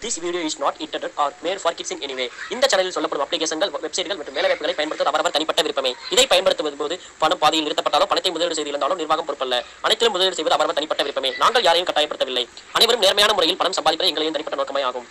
This video is not intended or made for kids in any way. இந்த சேனலில் சொல்லப்படும் அப்ளிகேஷன்கள் வெப்சைட்கள் மற்றும் வேலைவாய்ப்புகளை பயன்படுத்த அவரவர் தனிப்பட்ட விருப்பமே இதை பயன்படுத்துவது போது பணம் பாதையில் நிறுத்தப்பட்டாலோ பணத்தை முதலீடு செய்திருந்தாலும் நிர்வாகம் பொறுப்பல்ல அனைத்திலும் முதலீடு செய்வது அவரவர் தனிப்பட்ட விருப்பமே நாங்கள் யாரையும் கட்டாயப்படுத்தவில்லை அனைவரும் நேர்மையான முறையில் பணம் சம்பாதிப்பது எங்களின் தனிப்பட்ட நோக்கமே ஆகும்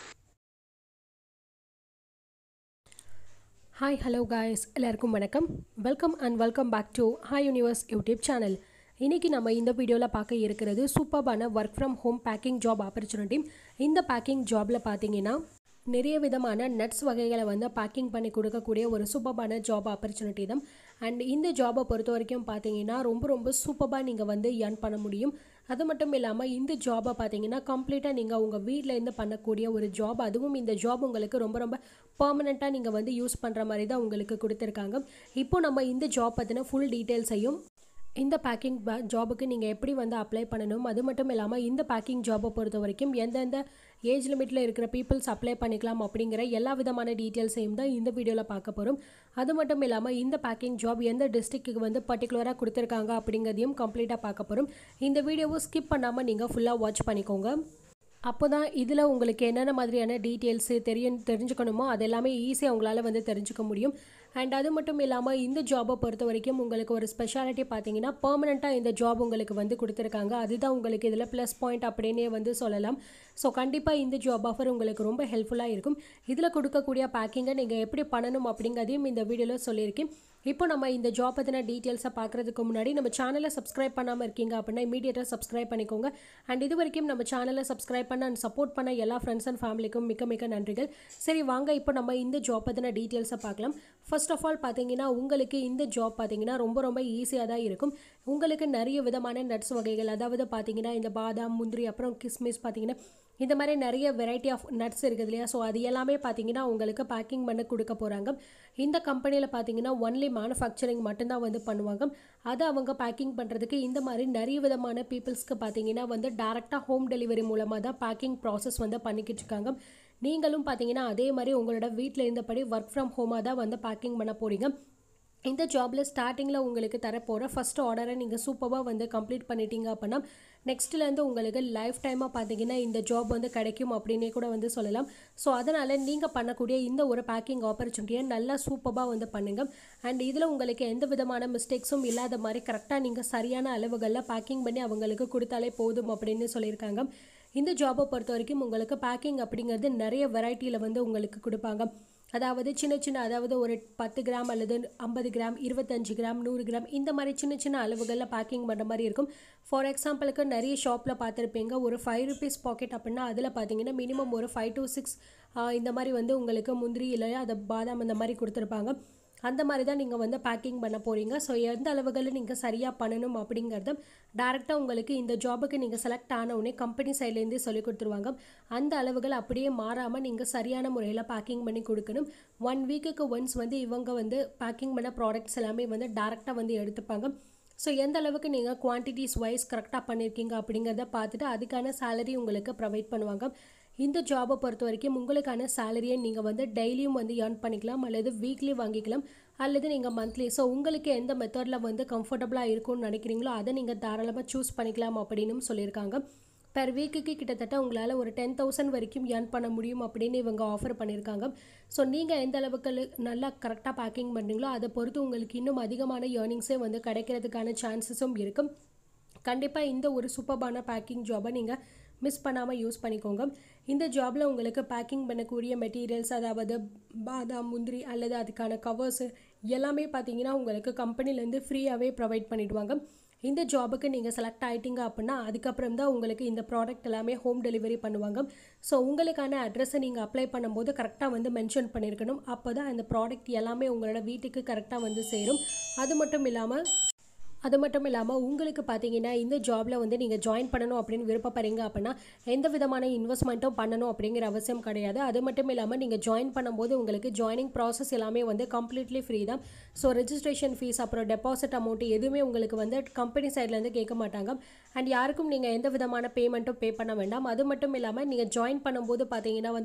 ஹாய் ஹலோ காய்ஸ் எல்லாருக்கும் வணக்கம் welcome and welcome back to hi universe YouTube channel இன்றைக்கி நம்ம இந்த வீடியோவில் பார்க்க இருக்கிறது சூப்பர்பான work from home packing job opportunity இந்த பேக்கிங் ஜாபில் பார்த்தீங்கன்னா நிறைய விதமான நட்ஸ் வகைகளை வந்து பேக்கிங் பண்ணி கொடுக்கக்கூடிய ஒரு சூப்பர்பான ஜாப் ஆப்பர்ச்சுனிட்டி தான் அண்ட் இந்த ஜாபை பொறுத்த வரைக்கும் பார்த்தீங்கன்னா ரொம்ப ரொம்ப சூப்பராக நீங்கள் வந்து earn பண்ண முடியும் அது மட்டும் இல்லாமல் இந்த ஜாபை பார்த்தீங்கன்னா கம்ப்ளீட்டாக நீங்கள் உங்கள் வீட்டில் இருந்து பண்ணக்கூடிய ஒரு ஜாப் அதுவும் இந்த ஜாப் உங்களுக்கு ரொம்ப ரொம்ப பர்மனெண்ட்டாக நீங்கள் வந்து யூஸ் பண்ணுற மாதிரி தான் உங்களுக்கு கொடுத்துருக்காங்க இப்போ நம்ம இந்த ஜாப் பற்றின ஃபுல் டீட்டெயில்ஸையும் இந்த பேக்கிங் ஜாபுக்கு நீங்கள் எப்படி வந்து அப்ளை பண்ணணும் அது மட்டும் இல்லாமல் இந்த பேக்கிங் ஜாபை பொறுத்த வரைக்கும் எந்தெந்த ஏஜ் லிமிட்டில் இருக்கிற பீப்புள்ஸ் அப்ளை பண்ணிக்கலாம் அப்படிங்கிற எல்லா விதமான டீட்டெயில்ஸையும் தான் இந்த வீடியோவில் பார்க்க போகிறோம் அது மட்டும் இல்லாமல் இந்த பேக்கிங் ஜாப் எந்த டிஸ்ட்ரிக்ட்டுக்கு வந்து பர்டிகுலராக கொடுத்துருக்காங்க அப்படிங்கிறதையும் கம்ப்ளீட்டாக பார்க்க போகிறோம் இந்த வீடியோவை ஸ்கிப் பண்ணாமல் நீங்கள் ஃபுல்லாக வாட்ச் பண்ணிக்கோங்க அப்போ தான் இதில் உங்களுக்கு என்னென்ன மாதிரியான டீட்டெயில்ஸு தெரிய தெரிஞ்சுக்கணுமோ அது எல்லாமே ஈஸியாக உங்களால் வந்து தெரிஞ்சுக்க முடியும் அண்ட் அது மட்டும் இல்லாமல் இந்த ஜாபை பொறுத்த வரைக்கும் உங்களுக்கு ஒரு ஸ்பெஷாலிட்டி பார்த்தீங்கன்னா பர்மனெண்ட்டாக இந்த ஜாப் உங்களுக்கு வந்து கொடுத்துருக்காங்க அதுதான் உங்களுக்கு இதில் ப்ளஸ் பாயிண்ட் அப்படின்னே வந்து சொல்லலாம் ஸோ கண்டிப்பாக இந்த ஜாப் ஆஃபர் உங்களுக்கு ரொம்ப ஹெல்ப்ஃபுல்லாக இருக்கும் இதில் கொடுக்கக்கூடிய பேக்கிங்கை நீங்கள் எப்படி பண்ணணும் அப்படிங்கிறதையும் இந்த வீடியோவில் சொல்லியிருக்கேன் இப்போ நம்ம இந்த ஜாப் பற்றின டீட்டெயில்ஸை பார்க்குறதுக்கு முன்னாடி நம்ம சேனலை சப்ஸ்கிரைப் பண்ணாமல் இருக்கீங்க அப்படின்னா இமீடியட்டாக சப்ஸ்கிரைப் பண்ணிக்கோங்க அண்ட் இது வரைக்கும் நம்ம சேனலை சப்ஸ்கிரைப் பண்ண அண்ட் சப்போர்ட் பண்ண எல்லா ஃப்ரெண்ட்ஸ் அண்ட் ஃபேமிலிக்கும் மிக்க மிக்க நன்றிகள் சரி வாங்க இப்போ நம்ம இந்த ஜாப் பற்றின டீட்டெயில்ஸை பார்க்கலாம் ஃபர்ஸ்ட் ஆஃப் ஆல் பார்த்தீங்கன்னா உங்களுக்கு இந்த ஜாப் பார்த்தீங்கன்னா ரொம்ப ரொம்ப ஈஸியாக தான் இருக்கும் உங்களுக்கு நிறைய விதமான நட்ஸ் வகைகள் அதாவது பார்த்தீங்கன்னா இந்த பாதாம் முந்திரி அப்புறம் கிஸ்மிஸ் பார்த்தீங்கன்னா இந்த மாதிரி நிறைய வெரைட்டி ஆஃப் நட்ஸ் இருக்குது இல்லையா ஸோ அது எல்லாமே பார்த்தீங்கன்னா உங்களுக்கு பேக்கிங் பண்ண கொடுக்க போகிறாங்க இந்த கம்பெனியில் பார்த்தீங்கன்னா ஒன்லி மேனுஃபேக்சரிங் மட்டும்தான் வந்து பண்ணுவாங்க அதை அவங்க பேக்கிங் பண்ணுறதுக்கு இந்த மாதிரி நிறைய விதமான பீப்புள்ஸ்க்கு பார்த்தீங்கன்னா வந்து டேரெக்டாக ஹோம் டெலிவரி மூலமாக தான் பேக்கிங் ப்ராசஸ் வந்து பண்ணிக்கிட்டு இருக்காங்க நீங்களும் பார்த்தீங்கன்னா அதே மாதிரி உங்களோட வீட்டில் இருந்தபடி ஒர்க் ஃப்ரம் ஹோமாக தான் வந்து பேக்கிங் பண்ண போகிறீங்க இந்த ஜாபில் ஸ்டார்டிங்கில் உங்களுக்கு தரப்போகிற ஃபஸ்ட் ஆர்டரை நீங்கள் சூப்பராக வந்து கம்ப்ளீட் பண்ணிட்டீங்க அப்படின்னா நெக்ஸ்ட்லேருந்து உங்களுக்கு லைஃப் டைமாக பார்த்தீங்கன்னா இந்த ஜாப் வந்து கிடைக்கும் அப்படின்னே கூட வந்து சொல்லலாம் ஸோ அதனால் நீங்கள் பண்ணக்கூடிய இந்த ஒரு பேக்கிங் ஆப்பர்ச்சுனிட்டியை நல்லா சூப்பராக வந்து பண்ணுங்கள் அண்ட் இதில் உங்களுக்கு எந்த விதமான மிஸ்டேக்ஸும் இல்லாத மாதிரி கரெக்டாக நீங்கள் சரியான அளவுகளில் பேக்கிங் பண்ணி அவங்களுக்கு கொடுத்தாலே போதும் அப்படின்னு சொல்லியிருக்காங்க இந்த ஜாபை பொறுத்த வரைக்கும் உங்களுக்கு பேக்கிங் அப்படிங்கிறது நிறைய வெரைட்டியில் வந்து உங்களுக்கு கொடுப்பாங்க அதாவது சின்ன சின்ன அதாவது ஒரு பத்து கிராம் அல்லது ஐம்பது கிராம் இருபத்தஞ்சு கிராம் நூறு கிராம் இந்த மாதிரி சின்ன சின்ன அளவுகளில் பேக்கிங் பண்ணுற மாதிரி இருக்கும் ஃபார் எக்ஸாம்பிளுக்கு நிறைய ஷாப்பில் பார்த்துருப்பீங்க ஒரு ஃபைவ் ருபீஸ் பாக்கெட் அப்படின்னா அதில் பார்த்தீங்கன்னா மினிமம் ஒரு ஃபைவ் டு சிக்ஸ் இந்த மாதிரி வந்து உங்களுக்கு முந்திரி இல்லையா அதை பாதாம் இந்த மாதிரி கொடுத்துருப்பாங்க அந்த மாதிரி தான் நீங்கள் வந்து பேக்கிங் பண்ண போகிறீங்க ஸோ எந்த அளவுகளில் நீங்கள் சரியாக பண்ணணும் அப்படிங்கிறத டேரெக்டாக உங்களுக்கு இந்த ஜாபுக்கு நீங்கள் செலக்ட் ஆன உடனே கம்பெனி சைட்லேருந்தே சொல்லி கொடுத்துருவாங்க அந்த அளவுகள் அப்படியே மாறாமல் நீங்கள் சரியான முறையில் பேக்கிங் பண்ணி கொடுக்கணும் ஒன் வீக்குக்கு ஒன்ஸ் வந்து இவங்க வந்து பேக்கிங் பண்ண ப்ராடக்ட்ஸ் எல்லாமே வந்து டேரெக்டாக வந்து எடுத்துப்பாங்க ஸோ எந்த அளவுக்கு நீங்கள் குவான்டிட்டிஸ் வைஸ் கரெக்டாக பண்ணியிருக்கீங்க அப்படிங்கிறத பார்த்துட்டு அதுக்கான சேலரி உங்களுக்கு ப்ரொவைட் பண்ணுவாங்க இந்த ஜாபை பொறுத்த வரைக்கும் உங்களுக்கான சேலரியை நீங்கள் வந்து டெய்லியும் வந்து ஏர்ன் பண்ணிக்கலாம் அல்லது வீக்லி வாங்கிக்கலாம் அல்லது நீங்கள் மந்த்லி ஸோ உங்களுக்கு எந்த மெத்தடில் வந்து கம்ஃபர்டபுளாக இருக்கும்னு நினைக்கிறீங்களோ அதை நீங்கள் தாராளமாக சூஸ் பண்ணிக்கலாம் அப்படின்னு சொல்லியிருக்காங்க பெர் வீக்குக்கு கிட்டத்தட்ட உங்களால் ஒரு டென் தௌசண்ட் வரைக்கும் ஏர்ன் பண்ண முடியும் அப்படின்னு இவங்க ஆஃபர் பண்ணியிருக்காங்க ஸோ நீங்கள் எந்த அளவுக்கு நல்லா கரெக்டாக பேக்கிங் பண்ணுறீங்களோ அதை பொறுத்து உங்களுக்கு இன்னும் அதிகமான ஏர்னிங்ஸே வந்து கிடைக்கிறதுக்கான சான்சஸும் இருக்கும் கண்டிப்பாக இந்த ஒரு சூப்பர்பான பேக்கிங் ஜாபை நீங்கள் மிஸ் பண்ணாமல் யூஸ் பண்ணிக்கோங்க இந்த ஜாபில் உங்களுக்கு பேக்கிங் பண்ணக்கூடிய மெட்டீரியல்ஸ் அதாவது பாதாம் முந்திரி அல்லது அதுக்கான கவர்ஸு எல்லாமே பார்த்தீங்கன்னா உங்களுக்கு கம்பெனிலேருந்து ஃப்ரீயாகவே ப்ரொவைட் பண்ணிவிடுவாங்க இந்த ஜாபுக்கு நீங்கள் செலக்ட் ஆகிட்டீங்க அப்படின்னா அதுக்கப்புறம் தான் உங்களுக்கு இந்த ப்ராடக்ட் எல்லாமே ஹோம் டெலிவரி பண்ணுவாங்க ஸோ உங்களுக்கான அட்ரஸை நீங்கள் அப்ளை பண்ணும்போது கரெக்டாக வந்து மென்ஷன் பண்ணியிருக்கணும் அப்போ தான் அந்த ப்ராடக்ட் எல்லாமே உங்களோட வீட்டுக்கு கரெக்டாக வந்து சேரும் அது மட்டும் இல்லாமல் அது மட்டும் இல்லாமல் உங்களுக்கு பார்த்தீங்கன்னா இந்த ஜாபில் வந்து நீங்கள் ஜாயின் பண்ணணும் அப்படின்னு விருப்பப்படுறீங்க அப்படின்னா எந்த விதமான இன்வெஸ்ட்மெண்ட்டும் பண்ணணும் அப்படிங்கிற அவசியம் கிடையாது அது மட்டும் இல்லாமல் நீங்கள் ஜாயின் பண்ணும்போது உங்களுக்கு ஜாயினிங் ப்ராசஸ் எல்லாமே வந்து கம்ப்ளீட்லி ஃப்ரீ தான் ஸோ ரெஜிஸ்ட்ரேஷன் ஃபீஸ் அப்புறம் டெபாசிட் அமௌண்ட் எதுவுமே உங்களுக்கு வந்து கம்பெனி சைட்லேருந்து கேட்க மாட்டாங்க அண்ட் யாருக்கும் நீங்கள் எந்த விதமான பேமெண்ட்டும் பே பண்ண வேண்டாம் அது மட்டும் இல்லாமல் நீங்கள் ஜாயின் பண்ணும்போது பார்த்தீங்கன்னா வந்து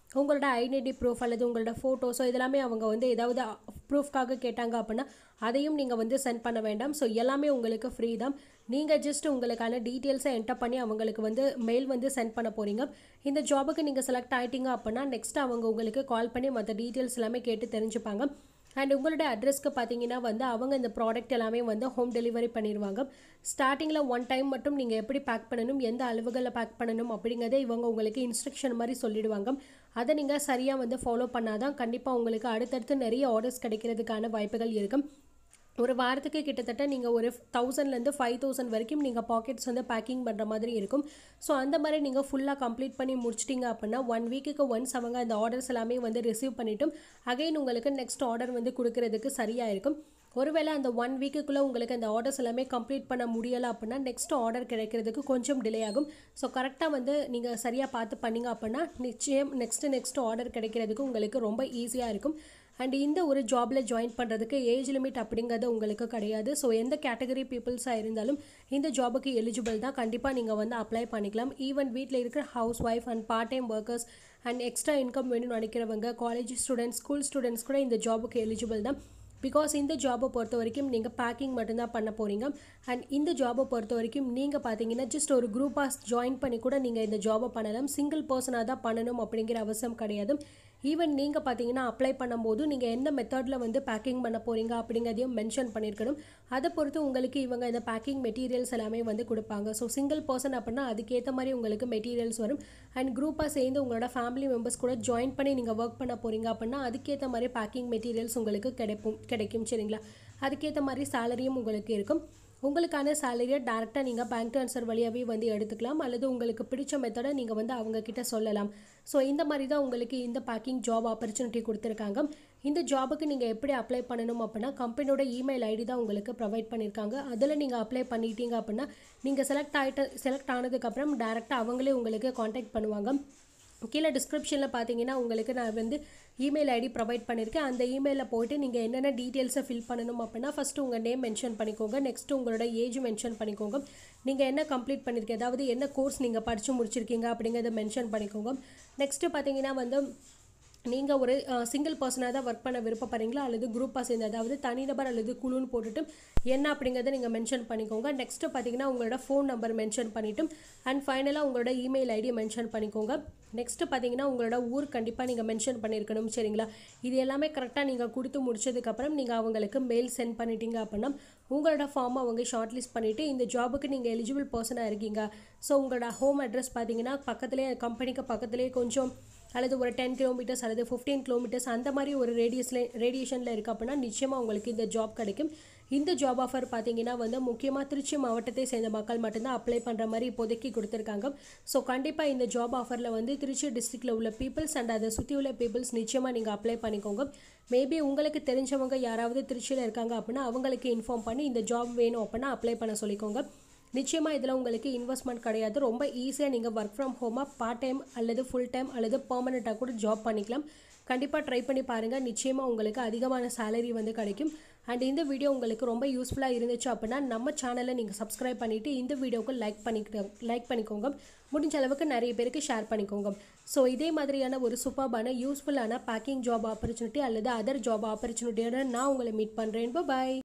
உங்களோட ஐடென்டி ப்ரூஃப் அல்லது உங்களோட ஃபோட்டோஸோ இதெல்லாமே அவங்க வந்து ஏதாவது ப்ரூஃப்காக கேட்டாங்க அப்படின்னா அதையும் நீங்கள் வந்து சென்ட் பண்ண வேண்டாம் ஸோ எல்லாமே உங்களுக்கு ஃப்ரீ தான் நீங்கள் ஜஸ்ட் உங்களுக்கான டீட்டெயில்ஸை என்டர் பண்ணி அவங்களுக்கு வந்து மெயில் வந்து சென்ட் பண்ண போகிறீங்க இந்த ஜாபுக்கு நீங்கள் செலக்ட் ஆகிட்டீங்க அப்படின்னா நெக்ஸ்ட் அவங்க உங்களுக்கு கால் பண்ணி மற்ற டீட்டெயில்ஸ் எல்லாமே கேட்டு தெரிஞ்சுப்பாங்க அண்ட் உங்களோட அட்ரஸ்க்கு பார்த்தீங்கன்னா வந்து அவங்க இந்த ப்ராடக்ட் எல்லாமே வந்து ஹோம் டெலிவரி பண்ணிடுவாங்க ஸ்டார்டிங்கில் ஒன் டைம் மட்டும் நீங்கள் எப்படி பேக் பண்ணணும் எந்த அளவுகளில் பேக் பண்ணணும் அப்படிங்கிறத இவங்க உங்களுக்கு இன்ஸ்ட்ரக்ஷன் மாதிரி சொல்லிடுவாங்க அதை நீங்கள் சரியாக வந்து ஃபாலோ பண்ணாதான் கண்டிப்பாக உங்களுக்கு அடுத்தடுத்து நிறைய ஆர்டர்ஸ் கிடைக்கிறதுக்கான வாய்ப்புகள் இருக்கும் ஒரு வாரத்துக்கு கிட்டத்தட்ட நீங்கள் ஒரு தௌசண்ட்லேருந்து ஃபைவ் தௌசண்ட் வரைக்கும் நீங்கள் பாக்கெட்ஸ் வந்து பேக்கிங் பண்ணுற மாதிரி இருக்கும் ஸோ அந்த மாதிரி நீங்கள் ஃபுல்லாக கம்ப்ளீட் பண்ணி முடிச்சிட்டிங்க அப்படின்னா ஒன் வீக்குக்கு ஒன்ஸ் அவங்க அந்த ஆர்டர்ஸ் எல்லாமே வந்து ரிசீவ் பண்ணிட்டும் அகைன் உங்களுக்கு நெக்ஸ்ட் ஆர்டர் வந்து கொடுக்கறதுக்கு சரியாக இருக்கும் ஒருவேளை அந்த ஒன் வீக்குக்குள்ளே உங்களுக்கு அந்த ஆர்டர்ஸ் எல்லாமே கம்ப்ளீட் பண்ண முடியலை அப்படின்னா நெக்ஸ்ட் ஆர்டர் கிடைக்கிறதுக்கு கொஞ்சம் டிலே ஆகும் ஸோ கரெக்டாக வந்து நீங்கள் சரியாக பார்த்து பண்ணீங்க அப்படின்னா நிச்சயம் நெக்ஸ்ட்டு நெக்ஸ்ட் ஆர்டர் கிடைக்கிறதுக்கு உங்களுக்கு ரொம்ப ஈஸியாக இருக்கும் அண்ட் இந்த ஒரு ஜாபில் ஜாயின் பண்ணுறதுக்கு ஏஜ் லிமிட் அப்படிங்கிறது உங்களுக்கு கிடையாது ஸோ எந்த கேட்டகரி பீப்புள்ஸாக இருந்தாலும் இந்த ஜாபுக்கு எலிஜிபிள் தான் கண்டிப்பாக நீங்கள் வந்து அப்ளை பண்ணிக்கலாம் ஈவன் வீட்டில் இருக்கிற housewife and part time workers and extra income வேணும்னு நினைக்கிறவங்க காலேஜ் ஸ்டூடெண்ட்ஸ் ஸ்கூல் ஸ்டூடெண்ட்ஸ் கூட இந்த ஜாபுக்கு எலிஜிபிள் தான் பிகாஸ் இந்த ஜாபை பொறுத்த வரைக்கும் நீங்கள் பேக்கிங் மட்டும்தான் பண்ண போகிறீங்க அண்ட் இந்த ஜாபை பொறுத்த வரைக்கும் நீங்கள் பார்த்தீங்கன்னா ஜஸ்ட் ஒரு குரூப்பாக ஜாயின் பண்ணி கூட நீங்கள் இந்த ஜாபை பண்ணலாம் சிங்கிள் பர்சனாக தான் பண்ணணும் அப்படிங்கிற அவசியம் கிடையாது ஈவன் நீங்கள் பார்த்தீங்கன்னா அப்ளை பண்ணும்போது நீங்கள் எந்த மெத்தடில் வந்து பேக்கிங் பண்ண போகிறீங்க அப்படிங்கிறதையும் மென்ஷன் பண்ணியிருக்கணும் அதை பொறுத்து உங்களுக்கு இவங்க இந்த பேக்கிங் மெட்டீரியல்ஸ் எல்லாமே வந்து கொடுப்பாங்க ஸோ சிங்கிள் பர்சன் அப்படின்னா அதுக்கேற்ற மாதிரி உங்களுக்கு மெட்டீரியல்ஸ் வரும் அண்ட் குரூப்பாக சேர்ந்து உங்களோட ஃபேமிலி மெம்பர்ஸ் கூட ஜாயின் பண்ணி நீங்கள் ஒர்க் பண்ண போகிறீங்க அப்படின்னா அதுக்கேற்ற மாதிரி பேக்கிங் மெட்டீரியல்ஸ் உங்களுக்கு கிடைக்கும் கிடைக்கும் சரிங்களா அதுக்கேற்ற மாதிரி சேலரியும் உங்களுக்கு இருக்கும் உங்களுக்கான சேலரியை டேரெக்டாக நீங்கள் பேங்க் ட்ரான்ஸ்ஃபர் வழியாகவே வந்து எடுத்துக்கலாம் அல்லது உங்களுக்கு பிடிச்ச மெத்தடை நீங்கள் வந்து அவங்க கிட்ட சொல்லலாம் ஸோ இந்த மாதிரி தான் உங்களுக்கு இந்த பேக்கிங் ஜாப் ஆப்பர்ச்சுனிட்டி கொடுத்துருக்காங்க இந்த ஜாபுக்கு நீங்கள் எப்படி அப்ளை பண்ணணும் அப்படின்னா கம்பெனியோட இமெயில் ஐடி தான் உங்களுக்கு ப்ரொவைட் பண்ணியிருக்காங்க அதில் நீங்கள் அப்ளை பண்ணிட்டீங்க அப்படின்னா நீங்கள் செலக்ட் ஆகிட்ட செலக்ட் ஆனதுக்கப்புறம் டேரெக்டாக அவங்களே உங்களுக்கு காண்டாக்ட் பண்ணுவாங்க கீழே டிஸ்கிரிப்ஷனில் பார்த்தீங்கன்னா உங்களுக்கு நான் வந்து இமெயில் ஐடி ப்ரொவைட் பண்ணியிருக்கேன் அந்த இமெயிலில் போயிட்டு நீங்கள் என்னென்ன டீட்டெயில்ஸை ஃபில் பண்ணணும் அப்படின்னா ஃபஸ்ட்டு உங்கள் நேம் மென்ஷன் பண்ணிக்கோங்க நெக்ஸ்ட்டு உங்களோட ஏஜ் மென்ஷன் பண்ணிக்கோங்க நீங்கள் என்ன கம்ப்ளீட் பண்ணியிருக்கீங்க அதாவது என்ன கோர்ஸ் நீங்கள் படித்து முடிச்சிருக்கீங்க அப்படிங்கிறத மென்ஷன் பண்ணிக்கோங்க நெக்ஸ்ட்டு பார்த்தீங்கன்னா வந்து நீங்கள் ஒரு சிங்கிள் பர்சனாக தான் ஒர்க் பண்ண விருப்பப்படுறீங்களா அல்லது குரூப்பாக சேர்ந்து அதாவது தனிநபர் அல்லது குழுன்னு போட்டுட்டு என்ன அப்படிங்கிறத நீங்கள் மென்ஷன் பண்ணிக்கோங்க நெக்ஸ்ட்டு பார்த்தீங்கன்னா உங்களோட ஃபோன் நம்பர் மென்ஷன் பண்ணிவிட்டு அண்ட் ஃபைனலாக உங்களோட இமெயில் ஐடி மென்ஷன் பண்ணிக்கோங்க நெக்ஸ்ட்டு பார்த்தீங்கன்னா உங்களோட ஊர் கண்டிப்பாக நீங்கள் மென்ஷன் பண்ணியிருக்கணும் சரிங்களா இது எல்லாமே கரெக்டாக நீங்கள் கொடுத்து முடிச்சதுக்கப்புறம் நீங்கள் அவங்களுக்கு மெயில் சென்ட் பண்ணிட்டீங்க அப்படின்னா உங்களோட ஃபார்மை அவங்க ஷார்ட் லிஸ்ட் பண்ணிவிட்டு இந்த ஜாபுக்கு நீங்கள் எலிஜிபிள் பர்சனாக இருக்கீங்க ஸோ உங்களோட ஹோம் அட்ரஸ் பார்த்தீங்கன்னா பக்கத்துலேயே கம்பெனிக்கு பக்கத்துலேயே கொஞ்சம் அல்லது ஒரு டென் கிலோமீட்டர்ஸ் அல்லது ஃபிஃப்டீன் கிலோமீட்டர்ஸ் அந்த மாதிரி ஒரு ரேடியஸில் ரேடியேஷனில் இருக்குது அப்படின்னா நிச்சயமாக உங்களுக்கு இந்த ஜாப் கிடைக்கும் இந்த ஜாப் ஆஃபர் பார்த்தீங்கன்னா வந்து முக்கியமாக திருச்சி மாவட்டத்தை சேர்ந்த மக்கள் மட்டும்தான் அப்ளை பண்ணுற மாதிரி இப்போதைக்கு கொடுத்துருக்காங்க ஸோ கண்டிப்பாக இந்த ஜாப் ஆஃபரில் வந்து திருச்சி டிஸ்ட்ரிக்டில் உள்ள பீப்புள்ஸ் அண்ட் அதை சுற்றி உள்ள பீப்புள்ஸ் நிச்சயமாக நீங்கள் அப்ளை பண்ணிக்கோங்க மேபி உங்களுக்கு தெரிஞ்சவங்க யாராவது திருச்சியில் இருக்காங்க அப்படின்னா அவங்களுக்கு இன்ஃபார்ம் பண்ணி இந்த ஜாப் வேணும் அப்படின்னா அப்ளை பண்ண சொல்லிக்கோங்க நிச்சயமாக இதில் உங்களுக்கு இன்வெஸ்ட்மெண்ட் கிடையாது ரொம்ப ஈஸியாக நீங்கள் ஒர்க் ஃப்ரம் ஹோமாக பார்ட் டைம் அல்லது ஃபுல் டைம் அல்லது பர்மனெண்ட்டாக கூட ஜாப் பண்ணிக்கலாம் கண்டிப்பாக ட்ரை பண்ணி பாருங்கள் நிச்சயமாக உங்களுக்கு அதிகமான சேலரி வந்து கிடைக்கும் அண்ட் இந்த வீடியோ உங்களுக்கு ரொம்ப யூஸ்ஃபுல்லாக இருந்துச்சு அப்படின்னா நம்ம சேனலை நீங்கள் சப்ஸ்கிரைப் பண்ணிவிட்டு இந்த வீடியோவுக்கு லைக் பண்ணிக்கிட்டு லைக் பண்ணிக்கோங்க முடிஞ்ச அளவுக்கு நிறைய பேருக்கு ஷேர் பண்ணிக்கோங்க ஸோ இதே மாதிரியான ஒரு சூப்பர்பான யூஸ்ஃபுல்லான பேக்கிங் ஜாப் ஆப்பர்ச்சுனிட்டி அல்லது அதர் ஜாப் ஆப்பர்ச்சுனிட்டியோட நான் உங்களை மீட் பண்ணுறேன் பாய்